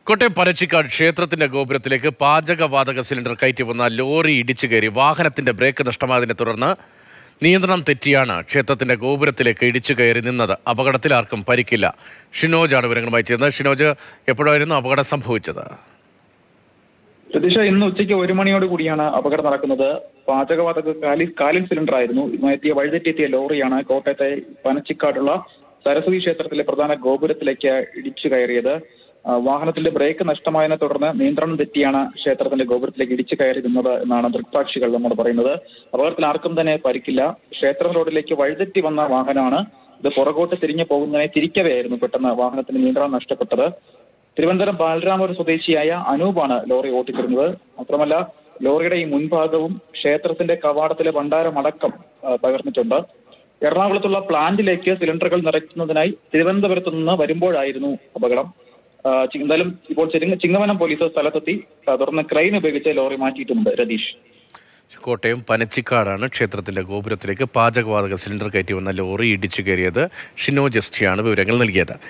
കോട്ടയം പരച്ചിക്കാട് ക്ഷേത്രത്തിന്റെ ഗോപുരത്തിലേക്ക് പാചകവാതക സിലിണ്ടർ കയറ്റി വന്ന ലോറി ഇടിച്ചു കയറി വാഹനത്തിന്റെ ബ്രേക്ക് നഷ്ടമായതിനെ തുടർന്ന് നിയന്ത്രണം തെറ്റിയാണ് ക്ഷേത്രത്തിന്റെ ഗോപുരത്തിലേക്ക് ഇടിച്ചു കയറി നിന്നത് അപകടത്തിൽ ആർക്കും പരിക്കില്ല ഷിനോജാണ് വിവരങ്ങളുമായി ചേർന്നത് ഷിനോജ് എപ്പോഴായിരുന്നു അപകടം സംഭവിച്ചത് പ്രതീക്ഷ ഇന്ന് ഉച്ചയ്ക്ക് ഒരു മണിയോട് കൂടിയാണ് അപകടം നടക്കുന്നത് പാചകവാതക കാലി കാലിൻ സിലിണ്ടർ ആയിരുന്നു ഇതുമായെത്തിയ വഴിതെറ്റിയെത്തിയ ലോറിയാണ് കോട്ടയത്തെ പനച്ചിക്കാടുള്ള സരസ്വതി ക്ഷേത്രത്തിലെ പ്രധാന ഗോപുരത്തിലേക്ക് ഇടിച്ചു കയറിയത് ആ, വാഹനത്തിന്റെ ബ്രേക്ക് നഷ്ടമായതിനെ തുടർന്ന് നിയന്ത്രണം തെറ്റിയാണ് ക്ഷേത്രത്തിന്റെ ഗോപുരത്തിലേക്ക് ഇടിച്ചു കയറി നിന്നത് എന്നാണ് ദൃക്സാക്ഷികൾ നമ്മൾ പറയുന്നത് അപകടത്തിൽ ആർക്കും തന്നെ പരിക്കില്ല ക്ഷേത്ര റോഡിലേക്ക് വഴിതെറ്റി വന്ന വാഹനമാണ് ഇത് പുറകോട്ട് തിരിഞ്ഞു പോകുന്നതിനെ തിരിക്കവെയായിരുന്നു പെട്ടെന്ന് വാഹനത്തിന് നിയന്ത്രണം നഷ്ടപ്പെട്ടത് തിരുവനന്തപുരം ബാലരാമപുരം സ്വദേശിയായ അനൂപാണ് ലോറി ഓട്ടിച്ചിരുന്നത് മാത്രമല്ല ലോറിയുടെ ഈ മുൻഭാഗവും ക്ഷേത്രത്തിന്റെ കവാടത്തിലെ ഭണ്ഡാരം അടക്കം ആ, തകർന്നിട്ടുണ്ട് എറണാകുളത്തുള്ള പ്ലാന്റിലേക്ക് സിലിണ്ടറുകൾ നിറയ്ക്കുന്നതിനായി തിരുവനന്തപുരത്ത് നിന്ന് വരുമ്പോഴായിരുന്നു അപകടം ആ, ചി- എന്തായാലും ഇപ്പോൾ ചിങ്ങ- ചിങ്ങവനം പോലീസ് സ്ഥലത്തെത്തി ആ, തുടർന്ന് ക്രെയിൻ ഉപയോഗിച്ച് ലോറി മാറ്റിയിട്ടുണ്ട് രതീഷ് കോട്ടയം പനച്ചിക്കാടാണ് ക്ഷേത്രത്തിന്റെ ഗോപുരത്തിലേക്ക് പാചകവാതക സിലിണ്ടർ കയറ്റി വന്ന ലോറി ഇടിച്ചു കയറിയത് ഷിനോ ജസ്റ്റിയാണ് വിവരങ്ങൾ നൽകിയത്